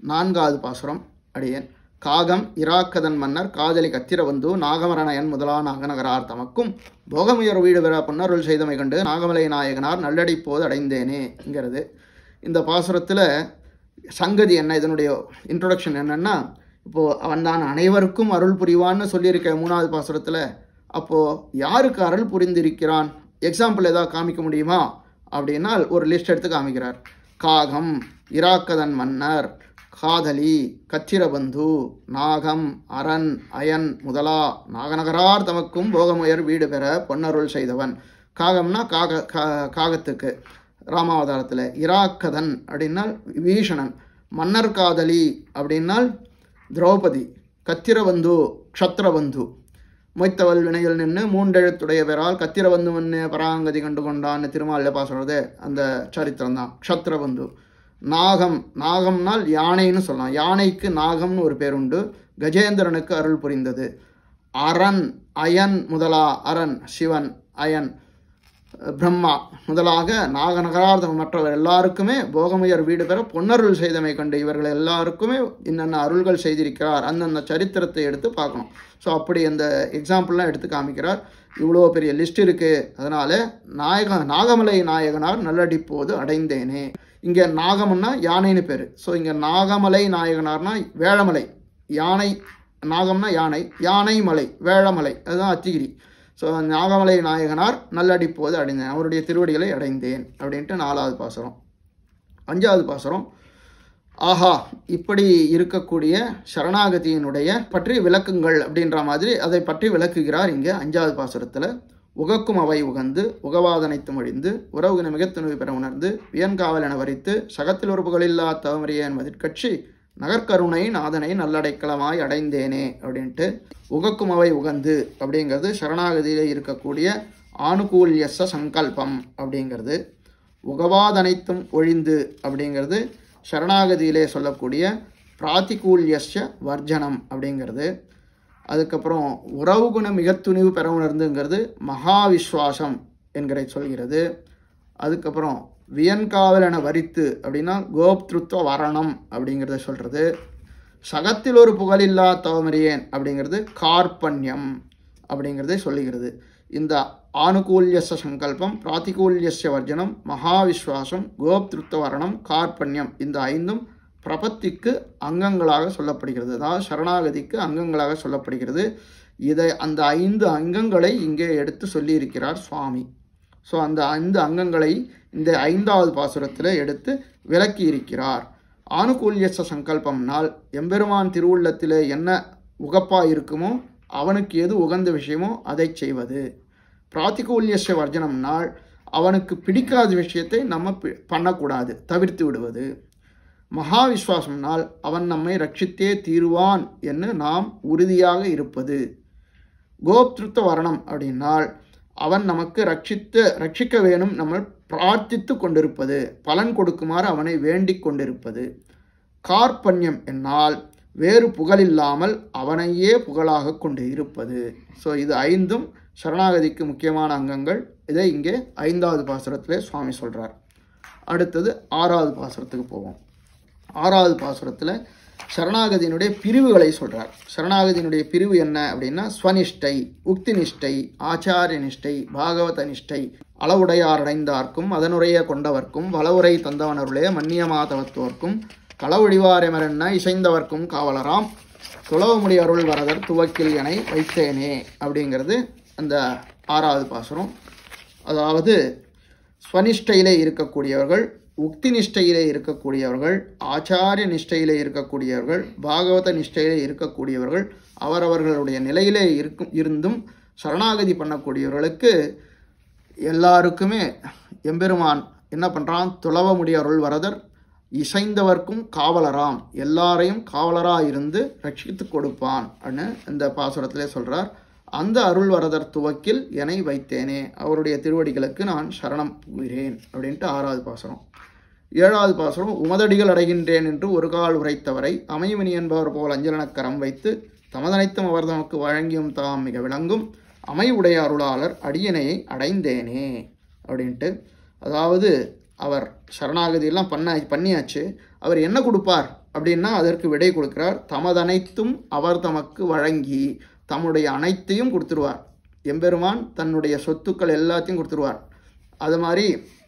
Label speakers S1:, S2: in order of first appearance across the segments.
S1: நான்காவது பாசுரம் அடியேன் காகம் இராக்கதன் மன்னர் காதலி கத்திரவந்து நாகமரணயன் முதலா நாகநகரார் தமக்கும் போகமுயர் வீடு பெற பொன்னருள் செய்தமை கண்டு நாகமலை நாயகனார் நல்லடி போது அடைந்தேனேங்கிறது இந்த பாசுரத்தில் சங்கதி என்ன இதனுடைய இன்ட்ரொடக்ஷன் என்னன்னா இப்போது அவன் தான் அனைவருக்கும் அருள் புரிவான்னு சொல்லியிருக்க மூணாவது பாசுரத்தில் அப்போது யாருக்கு அருள் புரிந்திருக்கிறான் எக்ஸாம்பிள் ஏதாவது காமிக்க முடியுமா அப்படின்னால் ஒரு லிஸ்ட் எடுத்து காமிக்கிறார் காகம் இராக்கதன் மன்னர் காதலி கச்சிரபந்து நாகம் அரண் அயன் முதலா நாகநகரார் தமக்கும் போகமுயர் வீடு பெற பொன்னருள் செய்தவன் காகம்னா காக கா- காகத்துக்கு ராமாவதாரத்தில் இராக்கதன் அப்படின்னால் விபீஷணன் மன்னர் காதலி அப்படின்னால் திரௌபதி கத்திரபந்து க்ஷத்ரபந்து மொய்த்தவள் வினையில் நின்று மூன்றெழுத்துடைய பெறால் கத்திரபந்து மண்ணு பராங்கதி கண்டு கொண்டான்னு திருமாலில் சொல்கிறது அந்த சரித்திரம் தான் க்ஷத்ரபந்து நாகம் நாகம்னால் யானைன்னு சொல்லலாம் யானைக்கு நாகம்னு ஒரு பேர் உண்டு கஜேந்திரனுக்கு அருள் புரிந்தது அரண் அயன் முதலா அரண் சிவன் அயன் பிரம்மா முதலாக நாகநகரார்த்தம் மற்றவர் எல்லாருக்குமே போகமுயர் வீடு பெற பொன்னருள் செய்தமை கண்டு இவர்கள் எல்லாருக்குமே இன்னென்ன அருள்கள் செய்திருக்கிறார் அந்தந்த சரித்திரத்தை எடுத்து பார்க்கணும் ஸோ அப்படி அந்த எக்ஸாம்பிள்லாம் எடுத்து காமிக்கிறார் இவ்வளோ பெரிய லிஸ்ட் இருக்குது அதனால் நாயக நாகமலை நாயகனார் நல்லடிப்போது அடைந்தேனே இங்கே நாகம்னா யானைன்னு பேர் ஸோ இங்கே நாகமலை நாயகனார்னா வேழமலை யானை நாகம்னா யானை யானை மலை வேழமலை அதுதான் அத்திகிரி ஸோ நாகமலை நாயகனார் நல்லடிப்போது அடைந்தேன் அவருடைய திருவடிகளை அடைந்தேன் அப்படின்ட்டு நாலாவது பாசுரம் அஞ்சாவது பாசுரம் ஆஹா இப்படி இருக்கக்கூடிய சரணாகதியினுடைய பற்றி விளக்குங்கள் அப்படின்ற மாதிரி அதை பற்றி விளக்குகிறார் இங்கே அஞ்சாவது பாசுரத்தில் உகக்கும் அவை உகந்து உகவாதனைத்தும் ஒழிந்து உறவுகின மிகத்துணவு பெற உணர்ந்து வியன்காவல் என வரித்து சகத்தில் ஒரு புகழில்லா தவமறியன் மதிற்கட்சி நகர்கருணை நாதனை நல்லடைக்கலமாய் அடைந்தேனே அப்படின்ட்டு உகக்கும் அவை உகந்து அப்படிங்கிறது சரணாகதியிலே இருக்கக்கூடிய ஆணுகூல்யச சங்கல்பம் அப்படிங்கிறது உகவாதனைத்தும் ஒழிந்து அப்படிங்கிறது சரணாகதியிலே சொல்லக்கூடிய பிராத்திகூல்யஸ்ய வர்ஜனம் அப்படிங்கிறது அதுக்கப்புறம் உறவு குண மிகத்துணிவு பெற உணர்ந்துங்கிறது மகா விஸ்வாசம் என்கிற சொல்கிறது அதுக்கப்புறம் வியன்காவல் என வரித்து அப்படின்னா கோப்திருத்துவ வரணம் அப்படிங்கிறத சொல்கிறது சகத்தில் ஒரு புகழில்லா தவமறியேன் அப்படிங்கிறது கார்பண்யம் அப்படிங்கிறதை சொல்லுகிறது இந்த ஆனுகூல்யச சங்கல்பம் பிராத்திகூல்யஸ்ய வர்ஜனம் மகாவிஸ்வாசம் கோப்திருத்த வரணம் கார்பண்யம் இந்த ஐந்தும் பிரபத்திக்கு அங்கங்களாக சொல்லப்படுகிறது அதாவது சரணாகதிக்கு அங்கங்களாக சொல்லப்படுகிறது இதை அந்த ஐந்து அங்கங்களை இங்கே எடுத்து சொல்லியிருக்கிறார் சுவாமி ஸோ அந்த ஐந்து அங்கங்களை இந்த ஐந்தாவது பாசுரத்தில் எடுத்து விளக்கி இருக்கிறார் ஆனுகூல்யச சங்கல்பம்னால் எம்பெருமான் திருவுள்ளத்திலே என்ன உகப்பா இருக்குமோ அவனுக்கு எது உகந்த விஷயமோ அதை செய்வது பிராத்திகூல்யச வர்ஜனம்னால் அவனுக்கு பிடிக்காத விஷயத்தை நம்ம பி- பண்ணக்கூடாது தவிர்த்து விடுவது மகா விஸ்வாசம்னால் அவன் நம்மை ரட்சித்தே தீருவான் என்று நாம் உறுதியாக இருப்பது கோப்திருத்த வரணம் அப்படின்னால் அவன் நமக்கு ரட்சித்து ரட்சிக்க வேணும் நம்ம பிரார்த்தித்து கொண்டிருப்பது பலன் கொடுக்குமாறு அவனை வேண்டிக் கொண்டிருப்பது கார்பண்யம் என்னால் வேறு புகழில்லாமல் அவனையே புகழாக கொண்டு இருப்பது ஸோ இது ஐந்தும் சரணாகதிக்கு முக்கியமான அங்கங்கள் இதை இங்கே ஐந்தாவது பாசுரத்திலே சுவாமி சொல்றார் அடுத்தது ஆறாவது பாசுரத்துக்கு போவோம் ஆறாவது பாசுரத்தில் சரணாகதியினுடைய பிரிவுகளை சொல்றார் சரணாகதியினுடைய பிரிவு என்ன அப்படின்னா ஸ்வனிஷ்டை உக்தி நிஷ்டை ஆச்சாரிய நிஷ்டை பாகவத நிஷ்டை அளவுடையார் அடைந்தார்க்கும் அதனுடைய கொண்டவர்க்கும் வளவுரை தந்தவனருளே மன்னிய மாதவத்தோர்க்கும் களவொழிவாரெமரென்ன இசைந்தவர்க்கும் காவலராம் துளவமுடி அருள் வரதர் துவக்கில் எனை வைத்தேனே அப்படிங்கிறது அந்த ஆறாவது பாசுரம் அதாவது ஸ்வனிஷ்டையிலே இருக்கக்கூடியவர்கள் உக்தி நிஷ்டையிலே இருக்கக்கூடியவர்கள் ஆச்சாரிய நிஷ்டையிலே இருக்கக்கூடியவர்கள் பாகவத நிஷ்டையிலே இருக்கக்கூடியவர்கள் அவரவர்களுடைய நிலையிலே இருக்கும் இருந்தும் சரணாகதி பண்ணக்கூடியவர்களுக்கு எல்லாருக்குமே எம்பெருமான் என்ன பண்ணுறான் துளவ முடிய அருள் வரதர் இசைந்தவர்க்கும் காவலராம் எல்லாரையும் காவலராக இருந்து ரட்சித்து கொடுப்பான் அப்படின்னு இந்த பாசுரத்திலே சொல்றார் அந்த அருள் வரதர் துவக்கில் என்னை வைத்தேனே அவருடைய திருவடிகளுக்கு நான் சரணம் புகிறேன் அப்படின்ட்டு ஆறாவது பாசுரம் ஏழாவது பாசுரம் உமதடிகள் அடைகின்றேன் என்று ஒரு கால் உரைத்தவரை அமைமணி என்பவர் போல் அஞ்சலனக் கரம் வைத்து தமதனைத்தும் அவர் தமக்கு வழங்கியும் தாம் மிக விளங்கும் அமை உடைய அருளாளர் அடியனையை அடைந்தேனே அப்படின்ட்டு அதாவது அவர் சரணாகதியெல்லாம் பண்ண பண்ணியாச்சு அவர் என்ன கொடுப்பார் அப்படின்னா அதற்கு விடை கொடுக்கிறார் தமதனைத்தும் அவர் தமக்கு வழங்கி தம்முடைய அனைத்தையும் கொடுத்துருவார் எம்பெருமான் தன்னுடைய சொத்துக்கள் எல்லாத்தையும் கொடுத்துருவார் அது மாதிரி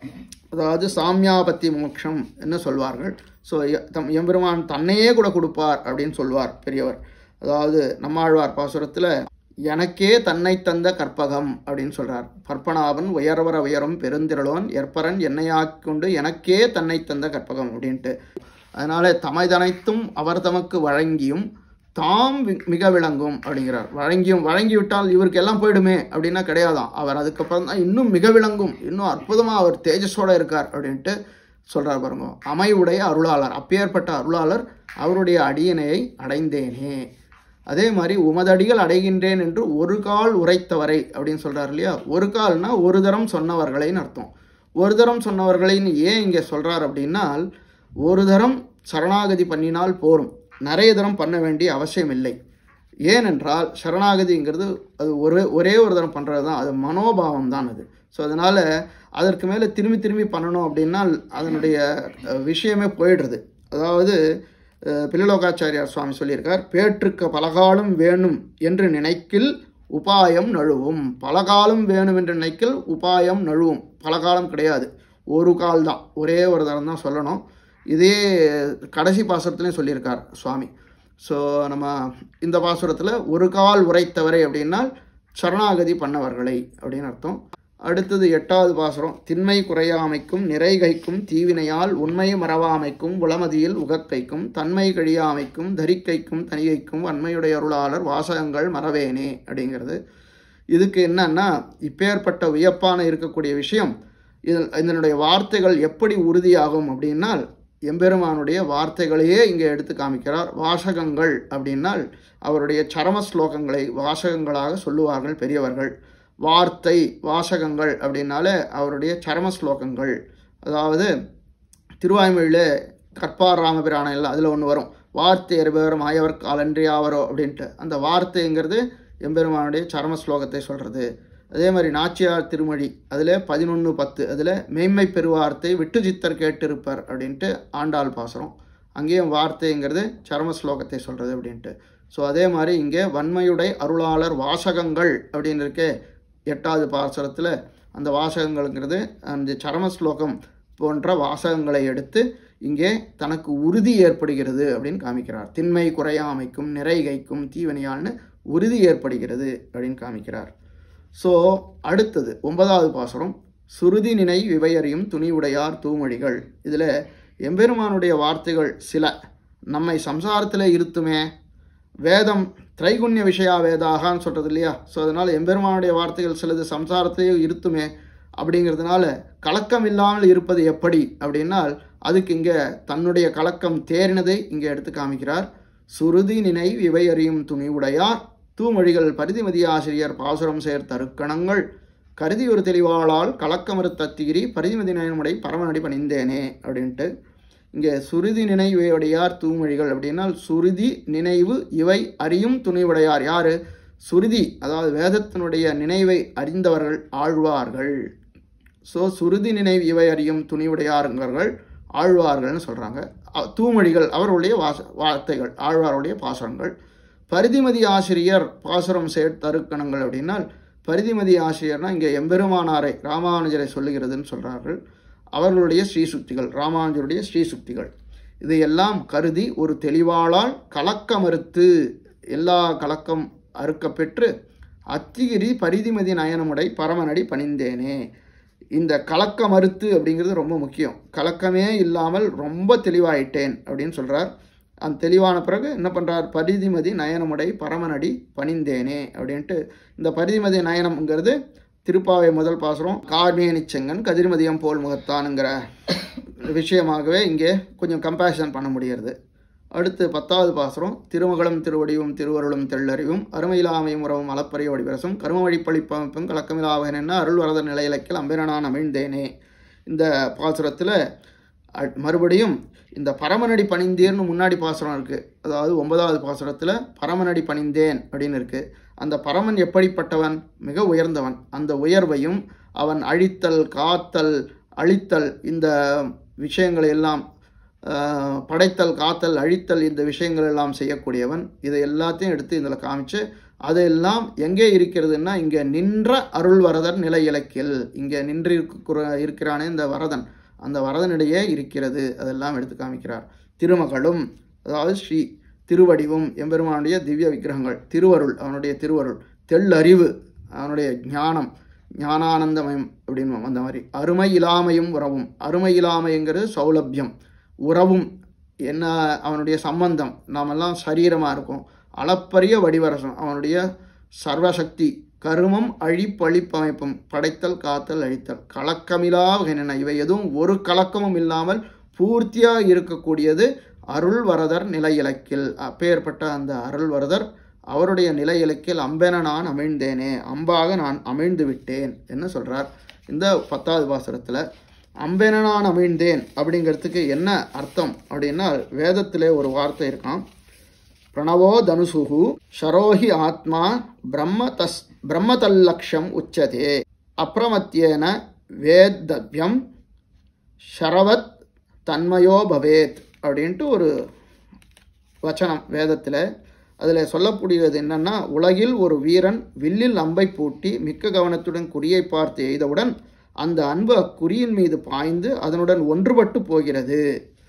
S1: அதாவது சாமியாபத்தி மோட்சம் என்று சொல்வார்கள் ஸோ தம் எம்பெருமான் தன்னையே கூட கொடுப்பார் அப்படின்னு சொல்வார் பெரியவர் அதாவது நம்மாழ்வார் பாசுரத்தில் எனக்கே தன்னை தந்த கற்பகம் அப்படின்னு சொல்றார் பற்பனாவன் உயர்வர உயரும் பெருந்திரளோன் எற்பரன் என்னையாக் கொண்டு எனக்கே தன்னை தந்த கற்பகம் அப்படின்ட்டு அதனால தமைதனைத்தும் அவர் தமக்கு வழங்கியும் தாம் வி- மிக விளங்கும் அப்படிங்கிறார் வழங்கியும் வழங்கிவிட்டால் இவருக்கு எல்லாம் போயிடுமே அப்படின்னா கிடையாதாம் அவர் அதுக்கப்புறம் தான் இன்னும் மிக விளங்கும் இன்னும் அற்புதமாக அவர் தேஜஸோட இருக்கார் அப்படின்ட்டு சொல்றார் பாருங்க அமைவுடைய அருளாளர் அப்பேற்பட்ட அருளாளர் அவருடைய அடியினையை அடைந்தேனே அதே மாதிரி உமதடிகள் அடைகின்றேன் என்று ஒரு கால் உரைத்தவரை அப்படின்னு சொல்றார் இல்லையா ஒரு கால்னா ஒரு தரம் சொன்னவர்களைன்னு அர்த்தம் ஒரு தரம் சொன்னவர்களைன்னு ஏன் இங்கே சொல்றார் அப்படின்னால் ஒரு தரம் சரணாகதி பண்ணினால் போரும் நிறைய தரம் பண்ண வேண்டிய அவசியம் இல்லை ஏனென்றால் சரணாகதிங்கிறது அது ஒரே ஒரே ஒரு தரம் பண்ணுறது தான் அது மனோபாவம் தான் அது ஸோ அதனால் அதற்கு மேலே திரும்பி திரும்பி பண்ணணும் அப்படின்னா அதனுடைய அஹ், விஷயமே போயிடுறது அதாவது அஹ், பில்லலோகாச்சாரியார் சுவாமி சொல்லியிருக்கார் பேற்றுக்க பலகாலம் வேணும் என்று நினைக்கில் உபாயம் நழுவும் பலகாலம் வேணும் என்று நினைக்கில் உபாயம் நழுவும் பலகாலம் கிடையாது ஒரு கால் தான் ஒரே ஒரு தரம் தான் சொல்லணும் இதே கடைசி பாசுரத்துலையும் சொல்லியிருக்கார் சுவாமி ஸோ நம்ம இந்த பாசுரத்தில் ஒரு கால் உரைத்தவரை அப்படின்னால் சரணாகதி பண்ணவர்களை அப்படின்னு அர்த்தம் அடுத்தது எட்டாவது பாசுரம் திண்மை குறையாமைக்கும் நிறைகைக்கும் தீவினையால் உண்மை மறவாமைக்கும் உளமதியில் உகக்கைக்கும் தன்மை கழியாமைக்கும் தரிக்கைக்கும் தனிகைக்கும் வன்மையுடைய அருளாளர் வாசகங்கள் மறவேனே அப்படிங்கிறது இதுக்கு என்னன்னா இப்பேற்பட்ட வியப்பான இருக்கக்கூடிய விஷயம் இதில் இதனுடைய வார்த்தைகள் எப்படி உறுதியாகும் அப்படின்னால் எம்பெருமானுடைய வார்த்தைகளையே இங்கே எடுத்து காமிக்கிறார் வாசகங்கள் அப்படின்னால் அவருடைய சரம ஸ்லோகங்களை வாசகங்களாக சொல்லுவார்கள் பெரியவர்கள் வார்த்தை வாசகங்கள் அப்படின்னாலே அவருடைய சரம ஸ்லோகங்கள் அதாவது திருவாய்மொழியில் கற்பார் ராமபிரான எல்லாம் அதில் ஒன்று வரும் வார்த்தை அறிபவர் மாயவர் காலன்றியாவரோ அப்படின்ட்டு அந்த வார்த்தைங்கிறது எம்பெருமானுடைய சரம ஸ்லோகத்தை சொல்கிறது அதே மாதிரி நாச்சியார் திருமொழி அதில் பதினொன்று பத்து அதில் மெய்மை பெருவார்த்தை விட்டு சித்தர் கேட்டிருப்பர் அப்படின்ட்டு ஆண்டாள் பாசுரம் அங்கேயும் வார்த்தைங்கிறது சரம ஸ்லோகத்தை சொல்கிறது அப்படின்ட்டு ஸோ அதே மாதிரி இங்கே வன்மையுடை அருளாளர் வாசகங்கள் அப்படின்னு இருக்கே எட்டாவது பாசுரத்தில் அந்த வாசகங்கள்ங்கிறது அந்த சரம ஸ்லோகம் போன்ற வாசகங்களை எடுத்து இங்கே தனக்கு உறுதி ஏற்படுகிறது அப்படின்னு காமிக்கிறார் திண்மை குறையாமைக்கும் நிறைகைக்கும் தீவனியால்னு உறுதி ஏற்படுகிறது அப்படின்னு காமிக்கிறார் ஸோ அடுத்தது ஒன்பதாவது பாசுரம் சுருதி நினை விவையறியும் துணி உடையார் தூமொழிகள் இதில் எம்பெருமானுடைய வார்த்தைகள் சில நம்மை சம்சாரத்தில் இருத்துமே வேதம் திரைகுண்ய விஷயா வேதாகான்னு சொல்கிறது இல்லையா ஸோ அதனால் எம்பெருமானுடைய வார்த்தைகள் சிலது சம்சாரத்திலேயே இருத்துமே அப்படிங்கிறதுனால கலக்கம் இல்லாமல் இருப்பது எப்படி அப்படின்னால் அதுக்கு இங்கே தன்னுடைய கலக்கம் தேறினதை இங்கே எடுத்து காமிக்கிறார் சுருதி நினை விவை அறியும் துணி உடையார் தூமொழிகள் பரிதிமதி ஆசிரியர் பாசுரம் சேர் தருக்கணங்கள் கருதி ஒரு தெளிவாளால் கலக்கமறு தத்திகிரி பரிதிமதி நயனுடைய பரமநடி பணிந்தேனே அப்படின்ட்டு இங்கே சுருதி நினைவுடையார் தூமொழிகள் அப்படின்னால் சுருதி நினைவு இவை அறியும் துணிவுடையார் யாரு சுருதி அதாவது வேதத்தினுடைய நினைவை அறிந்தவர்கள் ஆழ்வார்கள் ஸோ சுருதி நினைவு இவை அறியும் துணிவுடையாருங்கிறவர்கள் ஆழ்வார்கள்னு சொல்கிறாங்க தூமொழிகள் அவருடைய வாச வார்த்தைகள் ஆழ்வாருடைய பாசுரங்கள் பரிதிமதி ஆசிரியர் பாசுரம் சேர் தருக்கணங்கள் அப்படின்னால் பரிதிமதி ஆசிரியர்னா இங்கே எம்பெருமானாரை ராமானுஜரை சொல்லுகிறதுன்னு சொல்கிறார்கள் அவர்களுடைய ஸ்ரீசுக்திகள் ராமானுஜருடைய ஸ்ரீசுக்திகள் இதையெல்லாம் கருதி ஒரு தெளிவாளால் கலக்க மறுத்து எல்லா கலக்கம் அறுக்கப்பெற்று அத்திகிரி பரிதிமதி நயனமுடை பரமனடி பணிந்தேனே இந்த கலக்க மறுத்து அப்படிங்கிறது ரொம்ப முக்கியம் கலக்கமே இல்லாமல் ரொம்ப தெளிவாயிட்டேன் அப்படின்னு சொல்கிறார் அந்த தெளிவான பிறகு என்ன பண்ணுறார் பரிதிமதி நயனமுடை பரமனடி பணிந்தேனே அப்படின்ட்டு இந்த பரிதிமதி நயனம்ங்கிறது திருப்பாவை முதல் பாசுரம் கார்மேனி செங்கன் கதிர்மதியம் போல் முகத்தானுங்கிற விஷயமாகவே இங்கே கொஞ்சம் கம்பேரிசன் பண்ண முடிகிறது அடுத்து பத்தாவது பாசுரம் திருமகளும் திருவடிவும் திருவருளும் தெள்ளறிவும் அருமையிலாமையும் உறவும் அளப்பரிய வடிவரசும் கரும வழிப்பளிப்பமைப்பும் கலக்கமிலாவன் என்ன அருள் வரத நிலையிலக்கில் அம்பிரனான் அமிழ்ந்தேனே இந்த பாசுரத்தில் மறுபடியும் இந்த பரமனடி பணிந்தேன்னு முன்னாடி பாசுரம் இருக்குது அதாவது ஒன்பதாவது பாசுரத்தில் பரமனடி பணிந்தேன் அப்படின்னு இருக்குது அந்த பரமன் எப்படிப்பட்டவன் மிக உயர்ந்தவன் அந்த உயர்வையும் அவன் அழித்தல் காத்தல் அழித்தல் இந்த விஷயங்களை எல்லாம் ஆஹ், படைத்தல் காத்தல் அழித்தல் இந்த விஷயங்கள் எல்லாம் செய்யக்கூடியவன் இதை எல்லாத்தையும் எடுத்து இதில் காமிச்சு அதெல்லாம் எங்கே இருக்கிறதுன்னா இங்கே நின்ற அருள் வரதன் நிலை இலக்கில் இங்கே நின்று இருக்கிற- இருக்கிறானே இந்த வரதன் அந்த வரதனிடையே இருக்கிறது அதெல்லாம் எடுத்து காமிக்கிறார் திருமகளும் அதாவது ஸ்ரீ திருவடிவும் எம்பெருமானுடைய திவ்ய விக்கிரகங்கள் திருவருள் அவனுடைய திருவருள் தெள்ளறிவு அவனுடைய ஞானம் ஞானானந்தமயம் அப்படின்னு அந்த மாதிரி அருமை இலாமையும் உறவும் அருமை இலாமைங்கிறது சௌலபியம் உறவும் என்ன அவனுடைய சம்பந்தம் நாமெல்லாம் சரீரமாக இருக்கும் அளப்பரிய வடிவரசம் அவனுடைய சர்வசக்தி கருமம் அழிப்பழிப்பமைப்பும் படைத்தல் காத்தல் அழித்தல் கலக்கமிலா வகையின இவை எதுவும் ஒரு கலக்கமும் இல்லாமல் பூர்த்தியாக இருக்கக்கூடியது அருள் வரதர் நிலை இலக்கில் அப்பேற்பட்ட அந்த அருள் வரதர் அவருடைய நிலை இலக்கில் அம்பென நான் அமிழ்ந்தேனே அம்பாக நான் அமிழ்ந்து விட்டேன் என்ன சொல்றார் இந்த பத்தாவது பாசுரத்தில் அம்பென நான் அமிழ்ந்தேன் அப்படிங்கிறதுக்கு என்ன அர்த்தம் அப்படின்னா வேதத்திலே ஒரு வார்த்தை இருக்கான் பிரணவோ தனுசுகு ஷரோஹி ஆத்மா பிரம்ம தஸ் பிரம்மதல்லக்ஷம் உச்சதே அப்பிரமத்தியேன வேத்தவ்யம் ஷரவத் தன்மயோ பவேத் அப்படின்ட்டு ஒரு வச்சனம் வேதத்தில் அதில் சொல்லக்கூடியது என்னன்னா உலகில் ஒரு வீரன் வில்லில் அம்பை பூட்டி மிக்க கவனத்துடன் குறியை பார்த்து எய்தவுடன் அந்த அன்பு அக்குறியின் மீது பாய்ந்து அதனுடன் ஒன்றுபட்டு போகிறது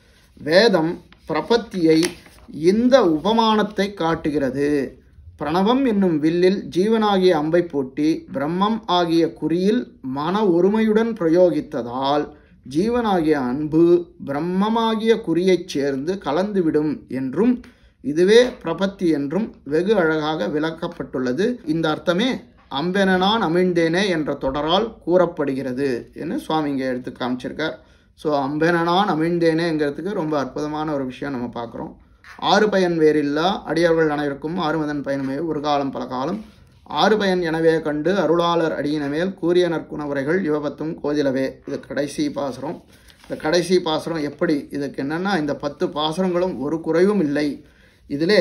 S1: வேதம் பிரபத்தியை இந்த உபமானத்தை காட்டுகிறது பிரணவம் என்னும் வில்லில் ஜீவனாகிய அம்பை பூட்டி பிரம்மம் ஆகிய குறியில் மன ஒருமையுடன் பிரயோகித்ததால் ஜீவனாகிய அன்பு பிரம்மமாகிய குறியைச் சேர்ந்து கலந்துவிடும் என்றும் இதுவே பிரபத்தி என்றும் வெகு அழகாக விளக்கப்பட்டுள்ளது இந்த அர்த்தமே அம்பெனனான் அமிழ்ந்தேனே என்ற தொடரால் கூறப்படுகிறது என்று சுவாமி இங்கே எடுத்து காமிச்சிருக்கார் ஸோ அம்பெனனான் அமிழ்ந்தேனேங்கிறதுக்கு ரொம்ப அற்புதமான ஒரு விஷயம் நம்ம பார்க்குறோம் ஆறு பயன் வேறில்லா அடியவர்கள் அனைவருக்கும் ஆறுமதன் பயனுமே ஒரு காலம் பல காலம் ஆறு பயன் எனவே கண்டு அருளாளர் அடியின மேல் கூறிய நற்குணவுரைகள் யுவபத்தும் கோதிலவே இது கடைசி பாசுரம் இந்த கடைசி பாசுரம் எப்படி இதுக்கு என்னென்னா இந்த பத்து பாசுரங்களும் ஒரு குறைவும் இல்லை இதிலே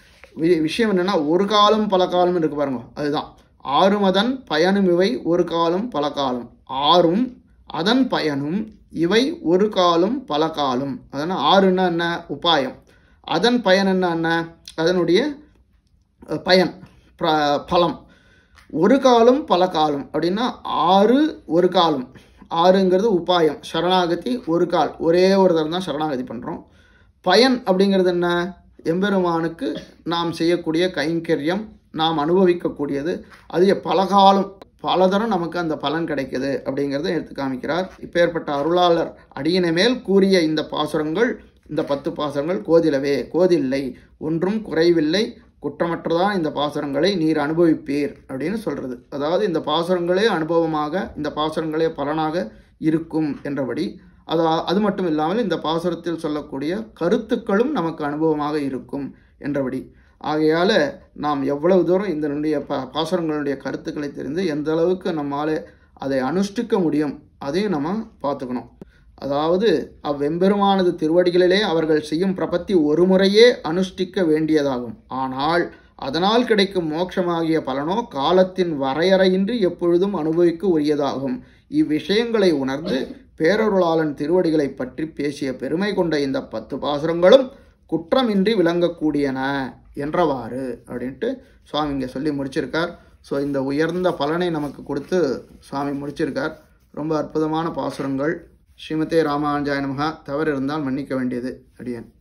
S1: வி- விஷயம் என்னென்னா ஒரு காலம் பல காலம் இருக்கு பாருங்க அதுதான் ஆறுமதன் பயனும் இவை ஒரு காலம் பல காலம் ஆறும் அதன் பயனும் இவை ஒரு காலம் பல காலம் அதனால் ஆறுன்னா என்ன உபாயம் அதன் பயன் என்ன என்ன அதனுடைய அஹ், பயன் பிர- பலம் ஒரு காலம் பல காலம் அப்படின்னா ஆறு ஒரு காலம் ஆறுங்கிறது உபாயம் சரணாகதி ஒரு கால் ஒரே ஒரு தரம் தான் சரணாகதி பண்ணுறோம் பயன் அப்படிங்கிறது என்ன எம்பெருமானுக்கு நாம் செய்யக்கூடிய கைங்கரியம் நாம் அனுபவிக்கக்கூடியது அது பல காலம் பலதரம் நமக்கு அந்த பலன் கிடைக்குது அப்படிங்கிறத எடுத்து காமிக்கிறார் இப்பேற்பட்ட அருளாளர் அடியின மேல் கூறிய இந்த பாசுரங்கள் இந்த பத்து பாசுரங்கள் கோதிலவே கோதில்லை ஒன்றும் குறைவில்லை குற்றமற்றதான் இந்த பாசுரங்களை நீர் அனுபவிப்பீர் அப்படின்னு சொல்றது அதாவது இந்த பாசுரங்களே அனுபவமாக இந்த பாசுரங்களே பலனாக இருக்கும் என்றபடி அது அது மட்டும் இல்லாமல் இந்த பாசுரத்தில் சொல்லக்கூடிய கருத்துக்களும் நமக்கு அனுபவமாக இருக்கும் என்றபடி ஆகையால் நாம் எவ்வளவு தூரம் இதனுடைய ப பாசுரங்களுடைய கருத்துக்களை தெரிந்து எந்த அளவுக்கு நம்மால் அதை அனுஷ்டிக்க முடியும் அதையும் நம்ம பார்த்துக்கணும் அதாவது அவ்வெம்பெருமானது திருவடிகளிலே அவர்கள் செய்யும் பிரபத்தி ஒரு முறையே அனுஷ்டிக்க வேண்டியதாகும் ஆனால் அதனால் கிடைக்கும் மோட்சமாகிய பலனோ காலத்தின் வரையறையின்றி எப்பொழுதும் அனுபவிக்க உரியதாகும் இவ்விஷயங்களை உணர்ந்து பேரருளாளன் திருவடிகளை பற்றி பேசிய பெருமை கொண்ட இந்த பத்து பாசுரங்களும் குற்றமின்றி விளங்கக்கூடியன என்றவாறு அப்படின்ட்டு சுவாமி இங்கே சொல்லி முடிச்சிருக்கார் ஸோ இந்த உயர்ந்த பலனை நமக்கு கொடுத்து சுவாமி முடிச்சிருக்கார் ரொம்ப அற்புதமான பாசுரங்கள் ஸ்ரீமதே ராமானுஜாய நமகா தவறு இருந்தால் மன்னிக்க வேண்டியது அடியேன்